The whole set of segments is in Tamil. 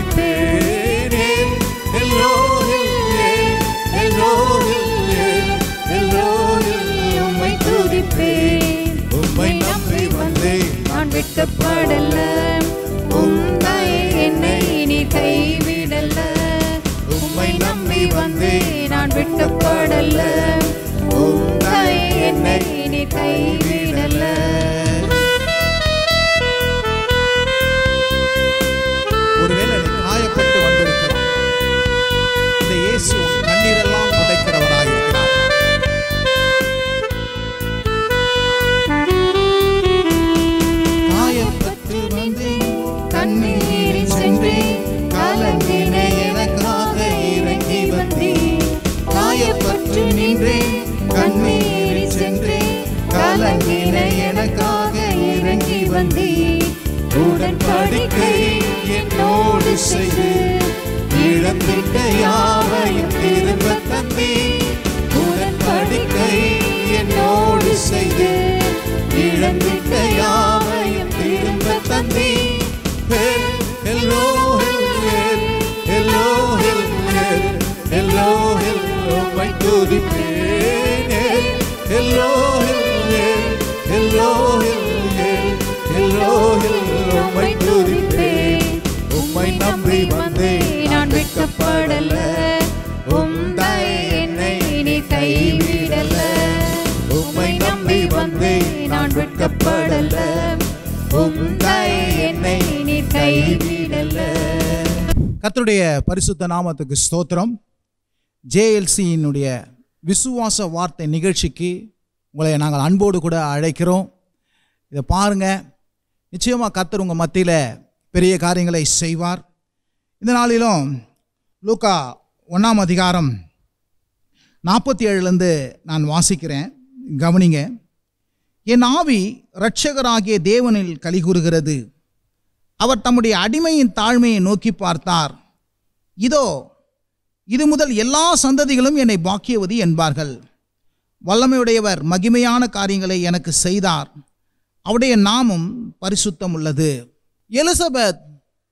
துதிப்பேன் ஏல், எல்லோரில் ஏல், எல்லோரில் ஏல், எல்லோரில் உம்மை துதிப்பேன் உம்மை நம்பி வந்தேன் நான் வெட்கப்படல உம்மை என்னை நீ கைவிடல உம்மை நம்பி வந்தேன் நான் வெட்கப்படல உம்மை என்னை நீ கைவிடல ஒருவேளை நீ காயப்பட்டு வந்திருக்கலாம் இந்த இயேசு உன் கண்ணீரெல்லாம் துடைக்கிறவராய் இருக்கிறார் காயப்பட்டு வந்தேன் கண்ணீரில் சென்றேன் கலங்கின எனக்காக இறங்கி வந்தேன் காயப்பட்டு நின்றேன் கண்ணீரில் சென்றேன் கலங்கின எனக்காக இறங்கி வந்தேன் உடன்படிக்கை என்னோடு செய்து இழந்திட்ட யாவையும் திரும்ப தந்தே உடன்படிக்கை என்னோடு செய்து இழந்திட்ட யாவையும் திரும்ப தந்தே எல்லோ எல்லோ எல்லோ உம்மை துதிப்பேன் எல்லோ எல்லோ எல்லோ உம்மை துதிப்பேன் உம்மை நம்பி வந்தேன் நான் வெட்கப்படல உம்மை என்னை நீ கைவிடல உம்மை நம்பி வந்தேன் நான் வெட்கப்படல உம்மை என்னை நீ கைவிடல கர்த்தருடைய பரிசுத்த நாமத்துக்கு ஸ்தோத்திரம் ஜேஎல்சியினுடைய விசுவாச வார்த்தை நிகழ்ச்சிக்கு உங்களை நாங்கள் அன்போடு கூட அழைக்கிறோம் இதை பாருங்க நிச்சயமாக கர்த்தர் உங்கள் மத்தியில் பெரிய காரியங்களை செய்வார் இந்த நாளிலும் லூக்கா ஒன்றாம் அதிகாரம் நாற்பத்தி ஏழுலேருந்து நான் வாசிக்கிறேன் கவனிங்க என் ஆவி இரட்சகராகிய தேவனில் கலிகூறுகிறது அவர் தம்முடைய அடிமையின் தாழ்மையை நோக்கி பார்த்தார் இதோ இது முதல் எல்லா சந்ததிகளும் என்னை பாக்கியவதி என்பார்கள் வல்லமையுடையவர் மகிமையான காரியங்களை எனக்கு செய்தார் அவருடைய நாமம் பரிசுத்தம் உள்ளது எலிசபெத்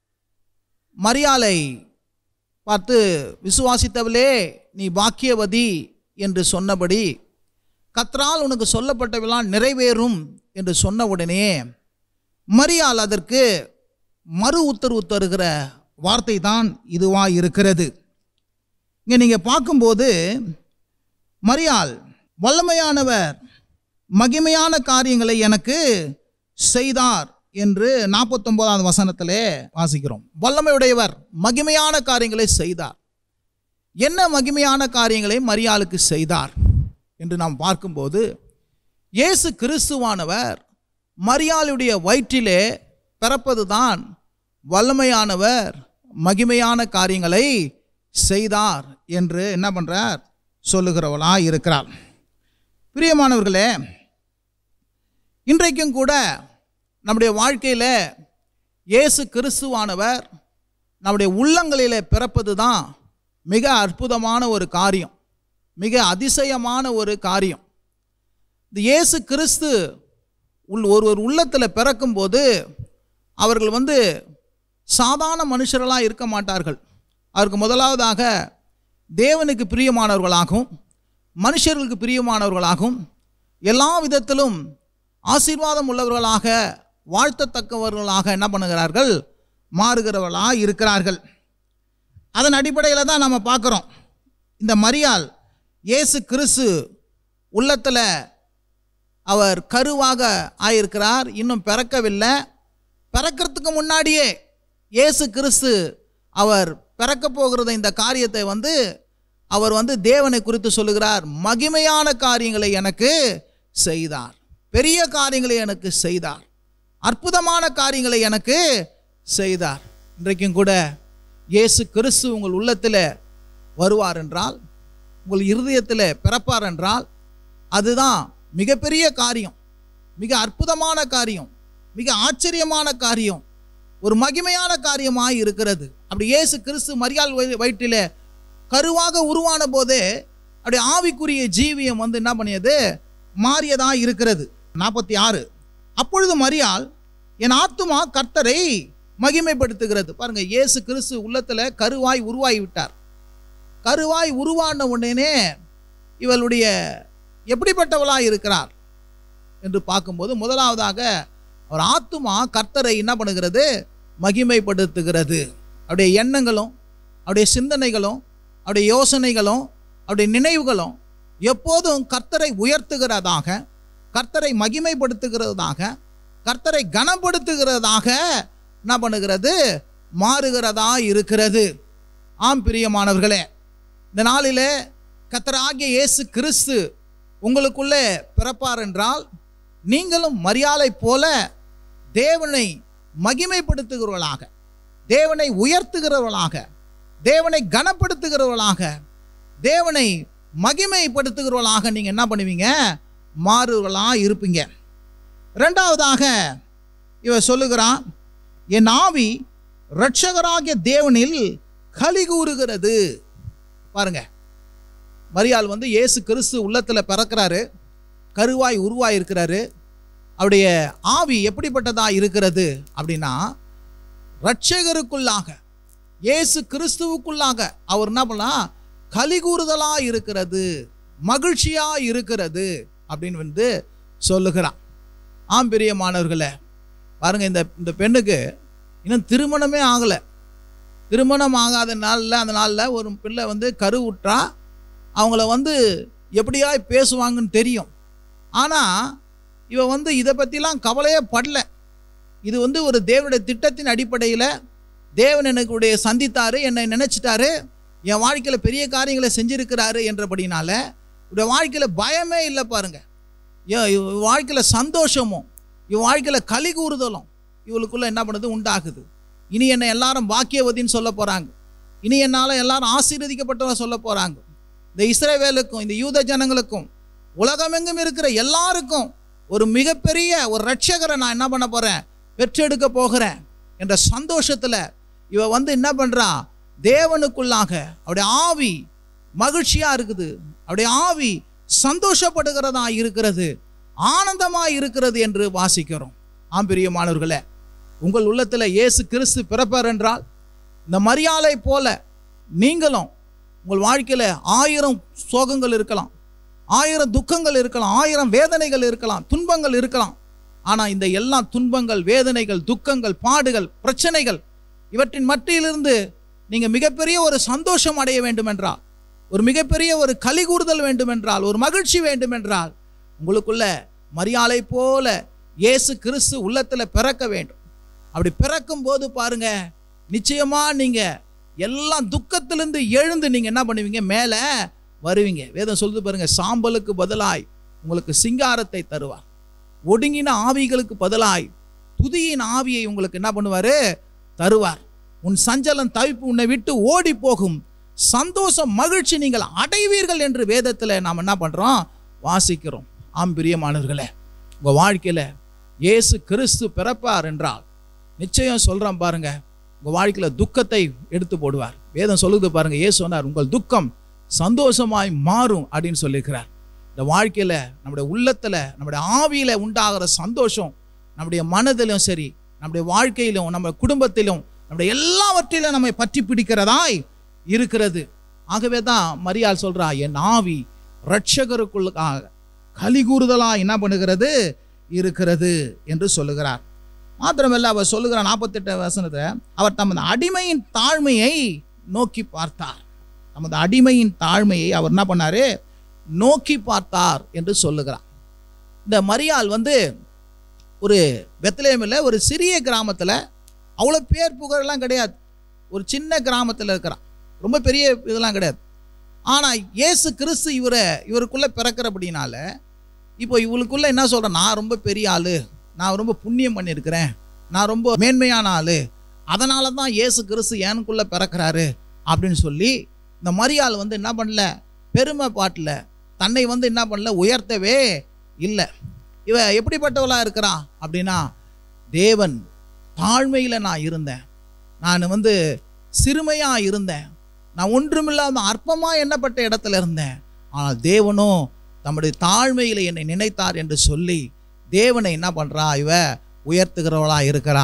மரியாளை பார்த்து விசுவாசித்தவளே நீ பாக்கியவதி என்று சொன்னபடி கத்ரால் உனக்கு சொல்லப்பட்டவெல்லாம் நிறைவேறும் என்று சொன்ன உடனே மரியாள் அதற்கு மறு உத்தரவு தருகிற வார்த்தை தான் இதுவாக இருக்கிறது இங்கே நீங்கள் பார்க்கும்போது மரியாள் வல்லமையானவர் மகிமையான காரியங்களை எனக்கு செய்தார் என்று நாற்பத்தொன்பதாவது வசனத்திலே வாசிக்கிறோம் வல்லமையுடையவர் மகிமையான காரியங்களை செய்தார் என்ன மகிமையான காரியங்களை மரியாளுக்கு செய்தார் என்று நாம் பார்க்கும்போது இயேசு கிறிஸ்துவானவர் மரியாளுடைய வயிற்றிலே பிறப்பதுதான் வல்லமையானவர் மகிமையான காரியங்களை செய்தார் என்று என்ன பண்ணுறார் சொல்லுகிறவளா இருக்கிறார் பிரியமானவர்களே இன்றைக்கும் கூட நம்முடைய வாழ்க்கையில் இயேசு கிறிஸ்துவானவர் நம்முடைய உள்ளங்களிலே பிறப்பது தான் மிக அற்புதமான ஒரு காரியம் மிக அதிசயமான ஒரு காரியம் இந்த இயேசு கிறிஸ்து உள் ஒரு ஒரு உள்ளத்தில் பிறக்கும்போது அவர்கள் வந்து சாதாரண மனுஷர்களாக இருக்க மாட்டார்கள் அவருக்கு முதலாவதாக தேவனுக்கு பிரியமானவர்களாகவும் மனுஷர்களுக்கு பிரியமானவர்களாகவும் எல்லா விதத்திலும் ஆசீர்வாதம் உள்ளவர்களாக வாழ்த்தத்தக்கவர்களாக என்ன பண்ணுகிறார்கள் மாறுகிறவர்களாக இருக்கிறார்கள் அதன் அடிப்படையில் தான் நம்ம பார்க்குறோம் இந்த மரியாள் இயேசு கிறிஸ்து உள்ளத்தில் அவர் கருவாக ஆயிருக்கிறார் இன்னும் பிறக்கவில்லை பிறக்கிறதுக்கு முன்னாடியே இயேசு கிறிஸ்து அவர் பிறக்க போகிறத இந்த காரியத்தை வந்து அவர் வந்து தேவனை குறித்து சொல்லுகிறார் மகிமையான காரியங்களை எனக்கு செய்தார் பெரிய காரியங்களை எனக்கு செய்தார் அற்புதமான காரியங்களை எனக்கு செய்தார் இன்றைக்கும் கூட இயேசு கிறிஸ்து உங்கள் உள்ளத்தில் வருவார் என்றால் உங்கள் இருதயத்தில் பிறப்பார் என்றால் அதுதான் மிகப்பெரிய காரியம் மிக அற்புதமான காரியம் மிக ஆச்சரியமான காரியம் ஒரு மகிமையான காரியமாய் இருக்கிறது அப்படி இயேசு கிறிஸ்து மரியாள் வயி- வயிற்றிலே கருவாக உருவான போதே அப்படி ஆவிக்குரிய ஜீவியம் வந்து என்ன பண்ணியது மாறியதா இருக்கிறது நாற்பத்தி ஆறு அப்பொழுது மரியாள் என் ஆத்துமா கர்த்தரை மகிமைப்படுத்துகிறது பாருங்க இயேசு கிறிஸ்து உள்ளத்துல கருவாய் உருவாகி விட்டார் கருவாய் உருவான உடனே இவளுடைய எப்படிப்பட்டவளாய் இருக்கிறார் என்று பார்க்கும்போது முதலாவதாக அவர் ஆத்துமா கர்த்தரை என்ன பண்ணுகிறது மகிமைப்படுத்துகிறது அவருடைய எண்ணங்களும் அவருடைய சிந்தனைகளும் அவருடைய யோசனைகளும் அவருடைய நினைவுகளும் எப்போதும் கர்த்தரை உயர்த்துகிறதாக கர்த்தரை மகிமைப்படுத்துகிறதாக கர்த்தரை கனப்படுத்துகிறதாக என்ன பண்ணுகிறது மாறுகிறதா இருக்கிறது ஆம் பிரியமானவர்களே இந்த நாளிலே கர்த்தராகிய இயேசு கிறிஸ்து உங்களுக்குள்ளே பிறப்பார் என்றால் நீங்களும் மரியாதை போல தேவனை மகிமைப்படுத்துகிறவர்களாக தேவனை உயர்த்துகிறவர்களாக தேவனை கனப்படுத்துகிறவர்களாக தேவனை மகிமைப்படுத்துகிறவர்களாக நீங்கள் என்ன பண்ணுவீங்க மாறுவர்களாக இருப்பீங்க ரெண்டாவதாக இவ சொல்லுகிறான் என் ஆவி இரட்சகராகிய தேவனில் களி கூறுகிறது பாருங்க மரியாள் வந்து இயேசு கிறிஸ்து உள்ளத்தில் பிறக்கிறாரு கருவாய் உருவாய் இருக்கிறாரு அவருடைய ஆவி எப்படிப்பட்டதா இருக்கிறது அப்படின்னா ரட்சகருக்குள்ளாக இயேசு கிறிஸ்துவுக்குள்ளாக அவர் என்ன பண்ணலாம் கலிகூறுதலா இருக்கிறது மகிழ்ச்சியா இருக்கிறது அப்படின்னு வந்து சொல்லுகிறான் ஆம் பிரியமானவர்களே பாருங்க இந்த இந்த பெண்ணுக்கு இன்னும் திருமணமே ஆகலை திருமணம் ஆகாத நாளில் அந்த நாளில் ஒரு பிள்ளை வந்து கருவுற்றா அவங்கள வந்து எப்படியாய் பேசுவாங்கன்னு தெரியும் ஆனால் இவ வந்து இதை பற்றிலாம் கவலையே படல இது வந்து ஒரு தேவனுடைய திட்டத்தின் அடிப்படையில் தேவன் எனக்குடைய சந்தித்தாரு என்னை நினச்சிட்டாரு என் வாழ்க்கையில் பெரிய காரியங்களை செஞ்சிருக்கிறாரு என்றபடினால இவருடைய வாழ்க்கையில் பயமே இல்லை பாருங்க ஏன் இவ வாழ்க்கையில் சந்தோஷமும் இவ வாழ்க்கையில் களி கூறுதலும் இவளுக்குள்ள என்ன பண்ணுது உண்டாகுது இனி என்னை எல்லாரும் பாக்கியவதின்னு சொல்ல போகிறாங்க இனி என்னால் எல்லாரும் ஆசீர்வதிக்கப்பட்டவங்க சொல்ல போகிறாங்க இந்த இஸ்ரவேலுக்கும் இந்த யூத ஜனங்களுக்கும் உலகமெங்கும் இருக்கிற எல்லாருக்கும் ஒரு மிகப்பெரிய ஒரு ரட்சகரை நான் என்ன பண்ண போகிறேன் பெற்றெடுக்க போகிறேன் என்ற சந்தோஷத்தில் இவ வந்து என்ன பண்ணுறா தேவனுக்குள்ளாக அவருடைய ஆவி மகிழ்ச்சியாக இருக்குது அவருடைய ஆவி சந்தோஷப்படுகிறதா இருக்கிறது ஆனந்தமாக இருக்கிறது என்று வாசிக்கிறோம் ஆம் பிரியமானவர்களே உங்கள் உள்ளத்தில் இயேசு கிறிஸ்து பிறப்பார் என்றால் இந்த மரியாதை போல நீங்களும் உங்கள் வாழ்க்கையில் ஆயிரம் சோகங்கள் இருக்கலாம் ஆயிரம் துக்கங்கள் இருக்கலாம் ஆயிரம் வேதனைகள் இருக்கலாம் துன்பங்கள் இருக்கலாம் ஆனால் இந்த எல்லா துன்பங்கள் வேதனைகள் துக்கங்கள் பாடுகள் பிரச்சனைகள் இவற்றின் மத்தியிலிருந்து நீங்கள் மிகப்பெரிய ஒரு சந்தோஷம் அடைய வேண்டும் என்றால் ஒரு மிகப்பெரிய ஒரு கலிகூறுதல் வேண்டும் என்றால் ஒரு மகிழ்ச்சி வேண்டும் என்றால் உங்களுக்குள்ள மரியாதை போல இயேசு கிறிஸ்து உள்ளத்தில் பிறக்க வேண்டும் அப்படி பிறக்கும் போது பாருங்க நிச்சயமா நீங்க எல்லாம் துக்கத்திலிருந்து எழுந்து நீங்க என்ன பண்ணுவீங்க மேலே வருவீங்க வேதம் சொல்லுது பாருங்க சாம்பலுக்கு பதிலாய் உங்களுக்கு சிங்காரத்தை தருவார் ஒடுங்கின ஆவிகளுக்கு பதிலாய் துதியின் ஆவியை உங்களுக்கு என்ன பண்ணுவாரு தருவார் உன் சஞ்சலம் தவிப்பு உன்னை விட்டு ஓடி போகும் சந்தோஷம் மகிழ்ச்சி நீங்கள் அடைவீர்கள் என்று வேதத்தில் நாம் என்ன பண்ணுறோம் வாசிக்கிறோம் ஆம் பிரியமானவர்களே உங்கள் வாழ்க்கையில் இயேசு கிறிஸ்து பிறப்பார் என்றால் நிச்சயம் சொல்கிறேன் பாருங்க உங்கள் வாழ்க்கையில் துக்கத்தை எடுத்து போடுவார் வேதம் சொல்லுது பாருங்க இயேசு சொன்னார் உங்கள் துக்கம் சந்தோஷமாய் மாறும் அப்படின்னு சொல்லியிருக்கிறார் இந்த வாழ்க்கையில் நம்முடைய உள்ளத்தில் நம்முடைய ஆவியில் உண்டாகிற சந்தோஷம் நம்முடைய மனதிலும் சரி நம்முடைய வாழ்க்கையிலும் நம்ம குடும்பத்திலும் நம்முடைய எல்லாவற்றிலும் நம்மை பற்றி பிடிக்கிறதாய் இருக்கிறது ஆகவே தான் மரியாள் சொல்றா என் ஆவி ரட்சகருக்குள்ளாக கலிகூறுதலா என்ன பண்ணுகிறது இருக்கிறது என்று சொல்லுகிறார் மாத்திரமல்ல அவர் சொல்லுகிறார் நாற்பத்தெட்டு வசனத்தை அவர் தமது அடிமையின் தாழ்மையை நோக்கி பார்த்தார் தமது அடிமையின் தாழ்மையை அவர் என்ன பண்ணாரு நோக்கி பார்த்தார் என்று சொல்லுகிறார் இந்த மரியாள் வந்து ஒரு பெத்லேமில் ஒரு சிறிய கிராமத்தில் அவ்வளோ பேர் புகழெல்லாம் கிடையாது ஒரு சின்ன கிராமத்தில் இருக்கிறான் ரொம்ப பெரிய இதெல்லாம் கிடையாது ஆனால் இயேசு கிறிஸ்து இவரை இவருக்குள்ளே பிறக்கிறபடினால இப்போ இவளுக்குள்ள என்ன சொல்கிறேன் நான் ரொம்ப பெரிய ஆள் நான் ரொம்ப புண்ணியம் பண்ணியிருக்கிறேன் நான் ரொம்ப மேன்மையான ஆள் அதனால தான் இயேசு கிறிஸ்து எனக்குள்ளே பிறக்கிறாரு அப்படின்னு சொல்லி இந்த மரியாள் வந்து என்ன பண்ணல பெருமை பாட்டில் தன்னை வந்து என்ன பண்ணல உயர்த்தவே இல்லை இவ எப்படிப்பட்டவளாக இருக்கிறான் அப்படின்னா தேவன் தாழ்மையில் நான் இருந்தேன் நான் வந்து சிறுமையாக இருந்தேன் நான் ஒன்றுமில்லாம அற்பமாக எண்ணப்பட்ட இடத்துல இருந்தேன் ஆனால் தேவனோ தம்முடைய தாழ்மையில் என்னை நினைத்தார் என்று சொல்லி தேவனை என்ன பண்ணுறா இவ உயர்த்துகிறவளா இருக்கிறா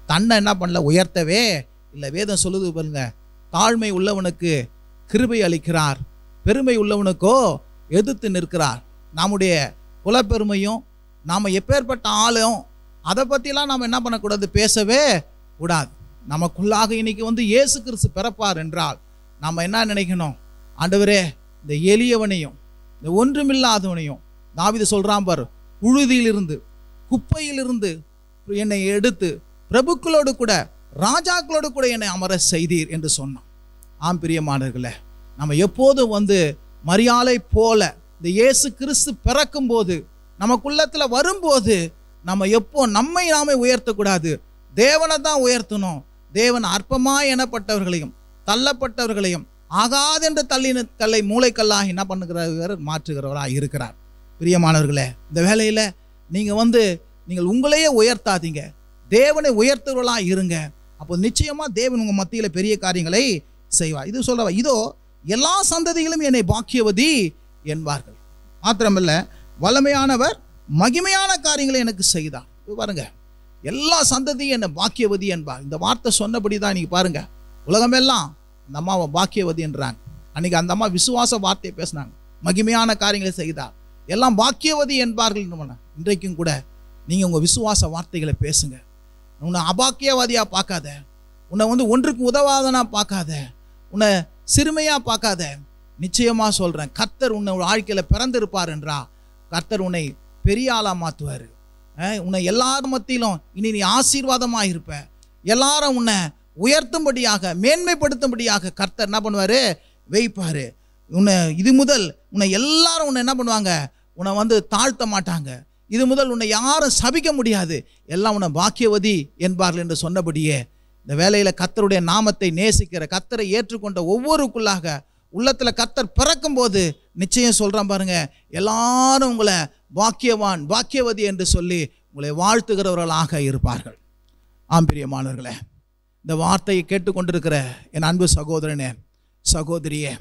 தன்னை என்ன பண்ணல உயர்த்தவே இல்லை வேதம் சொல்லுது பாருங்க தாழ்மை உள்ளவனுக்கு கிருபை அளிக்கிறார் பெருமை உள்ளவனுக்கோ எதிர்த்து நிற்கிறார் நம்முடைய குலப்பெருமையும் நாம் எப்பேற்பட்ட ஆளும் அதை பற்றிலாம் நாம் என்ன பண்ணக்கூடாது பேசவே கூடாது நமக்குள்ளாக இன்னைக்கு வந்து இயேசு கிறிஸ்து பிறப்பார் என்றால் நாம் என்ன நினைக்கணும் ஆண்டவரே இந்த எளியவனையும் இந்த ஒன்றுமில்லாதவனையும் தாவிது சொல்றான் பார் புழுதியிலிருந்து குப்பையிலிருந்து என்னை எடுத்து பிரபுக்களோடு கூட ராஜாக்களோடு கூட என்னை அமர செய்தீர் என்று சொன்னான் ஆம் பிரியமானவர்களே நம்ம எப்போதும் வந்து மரியாதை போல இந்த இயேசு கிறிஸ்து பிறக்கும் போது நமக்குள்ளத்துல வரும்போது நம்ம எப்போ நம்மை நாமே உயர்த்தக்கூடாது தேவனை தான் உயர்த்தணும் தேவன் அற்பமா எனப்பட்டவர்களையும் தள்ளப்பட்டவர்களையும் ஆகாதென்று தள்ளின கல்லை மூளைக்கல்லாக என்ன பண்ணுகிறவர் மாற்றுகிறவராக இருக்கிறார் பிரியமானவர்களே இந்த வேலையில நீங்க வந்து நீங்கள் உங்களையே உயர்த்தாதீங்க தேவனை உயர்த்துவர்களாக இருங்க அப்போ நிச்சயமா தேவன் உங்க மத்தியில பெரிய காரியங்களை செய்வார் இது சொல்றவா இதோ எல்லா சந்ததிகளும் என்னை பாக்கியவதி என்பார்கள் மாத்திரமல்ல வல்லமையானவர் மகிமையான காரியங்களை எனக்கு செய்தார் இது பாருங்க எல்லா சந்ததியும் என்னை பாக்கியவதி என்பார் இந்த வார்த்தை சொன்னபடி தான் இன்னைக்கு பாருங்க உலகமெல்லாம் அந்த அம்மாவை பாக்கியவதி என்றாங்க அன்னைக்கு அந்த அம்மா விசுவாச வார்த்தையை பேசினாங்க மகிமையான காரியங்களை செய்தார் எல்லாம் பாக்கியவதி என்பார்கள் என்று இன்றைக்கும் கூட நீங்கள் உங்கள் விசுவாச வார்த்தைகளை பேசுங்க உன்னை அபாக்கியவாதியாக பார்க்காத உன்னை வந்து ஒன்றுக்கு உதவாதனா பார்க்காத உன்னை சிறுமையாக பார்க்காத நிச்சயமாக சொல்கிறேன் கர்த்தர் உன்னை வாழ்க்கையில் பிறந்திருப்பார் என்றா கர்த்தர் உன்னை பெரிய ஆளாக மாற்றுவார் உன்னை எல்லார் மத்தியிலும் இனி நீ ஆசீர்வாதமாக இருப்ப எல்லாரும் உன்னை உயர்த்தும்படியாக மேன்மைப்படுத்தும்படியாக கர்த்தர் என்ன பண்ணுவார் வைப்பார் உன்னை இது முதல் உன்னை எல்லாரும் உன்னை என்ன பண்ணுவாங்க உன்னை வந்து தாழ்த்த மாட்டாங்க இது முதல் உன்னை யாரும் சபிக்க முடியாது எல்லாம் உன்னை பாக்கியவதி என்பார்கள் என்று சொன்னபடியே இந்த வேலையில் கர்த்தருடைய நாமத்தை நேசிக்கிற கர்த்தரை ஏற்றுக்கொண்ட ஒவ்வொருக்குள்ளாக உள்ளத்தில் கர்த்தர் பிறக்கும்போது நிச்சயம் சொல்கிறான் பாருங்க எல்லாரும் உங்களை பாக்கியவான் பாக்கியவதி என்று சொல்லி உங்களை வாழ்த்துகிறவர்களாக இருப்பார்கள் ஆம் பிரியமானவர்களே இந்த வார்த்தையை கேட்டுக்கொண்டிருக்கிற என் அன்பு சகோதரனே சகோதரியே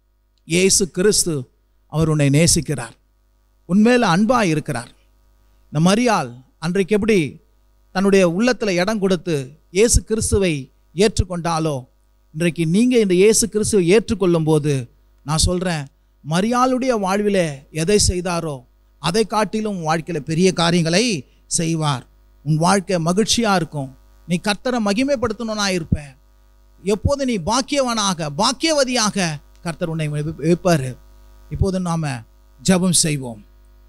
இயேசு கிறிஸ்து அவர் உன்னை நேசிக்கிறார் உண்மையில் அன்பாக இருக்கிறார் இந்த மரியாள் அன்றைக்கு எப்படி தன்னுடைய உள்ளத்தில் இடம் கொடுத்து இயேசு கிறிஸ்துவை ஏற்றுக்கொண்டாலோ இன்றைக்கு நீங்கள் இந்த இயேசு கிறிஸ்துவை ஏற்றுக்கொள்ளும் போது நான் சொல்கிறேன் மரியாளுடைய வாழ்வில் எதை செய்தாரோ அதை காட்டிலும் உன் வாழ்க்கையில் பெரிய காரியங்களை செய்வார் உன் வாழ்க்கை மகிழ்ச்சியாக இருக்கும் நீ கர்த்தரை மகிமைப்படுத்தணும்னா இருப்ப எப்போது நீ பாக்கியவனாக பாக்கியவதியாக கர்த்தர் உன்னை வைப்பார் இப்போது நாம் ஜெபம் செய்வோம்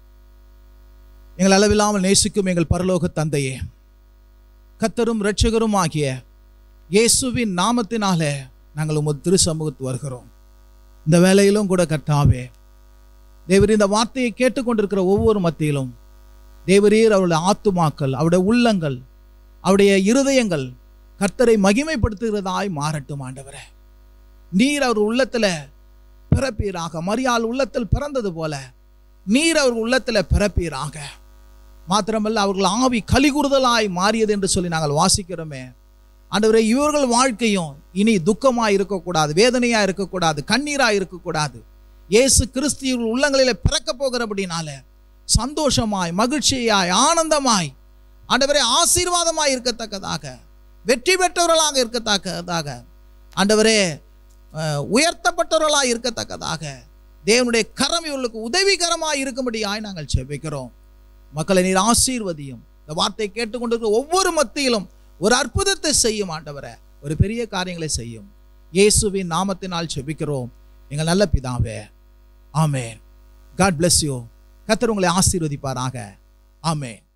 எங்கள் அளவில்லாமல் நேசிக்கும் எங்கள் பரலோக தந்தையே கத்தரும் இரட்சகரும் ஆகிய இயேசுவின் நாமத்தினாலே நாங்கள் உமது திரு சமூகத்து வருகிறோம் இந்த வேலையிலும் கூட கர்த்தாவே தேவர் இந்த வார்த்தையை கேட்டுக்கொண்டிருக்கிற ஒவ்வொரு மத்தியிலும் தேவரீர் அவருடைய ஆத்துமாக்கள் அவருடைய உள்ளங்கள் அவருடைய இருதயங்கள் கர்த்தரை மகிமைப்படுத்துகிறதாய் மாறட்டும் ஆண்டவரே நீர் அவர் உள்ளத்துல பிறப்பீராக மரியாள் உள்ளத்தில் பிறந்தது போல நீர் அவர் உள்ளத்துல பிறப்பீராக மாத்திரமல்ல அவர்கள் ஆவி கலிகுறுதலாய் மாறியது என்று சொல்லி நாங்கள் வாசிக்கிறோமே ஆண்டவரே இவர்கள் வாழ்க்கையும் இனி துக்கமாய் இருக்கக்கூடாது வேதனையா இருக்கக்கூடாது கண்ணீரா இருக்கக்கூடாது இயேசு கிறிஸ்து இவர்கள் உள்ளங்களில் பிறக்க போகிறபடினால சந்தோஷமாய் மகிழ்ச்சியாய் ஆனந்தமாய் ஆண்டவரே ஆசீர்வாதமாய் இருக்கத்தக்கதாக வெற்றி பெற்றவர்களாக இருக்கத்தக்கதாக ஆண்டவரே அஹ், உயர்த்தப்பட்டவர்களாய் இருக்கத்தக்கதாக தேவனுடைய கரம் இவர்களுக்கு உதவிகரமாய் இருக்கும்படியாய் நாங்கள் செபிக்கிறோம் மக்களை நீர் ஆசீர்வதியும் இந்த வார்த்தை கேட்டுக்கொண்டிருக்கிற ஒவ்வொரு மத்தியிலும் ஒரு அற்புதத்தை செய்யும் ஆண்டவரே ஒரு பெரிய காரியங்களை செய்யும் இயேசுவின் நாமத்தினால் செபிக்கிறோம் எங்கள் நல்ல பிதாவே ஆமென் காட் bless யூ கர்த்தர் உங்களை ஆசீர்வதிப்பாராக ஆமென்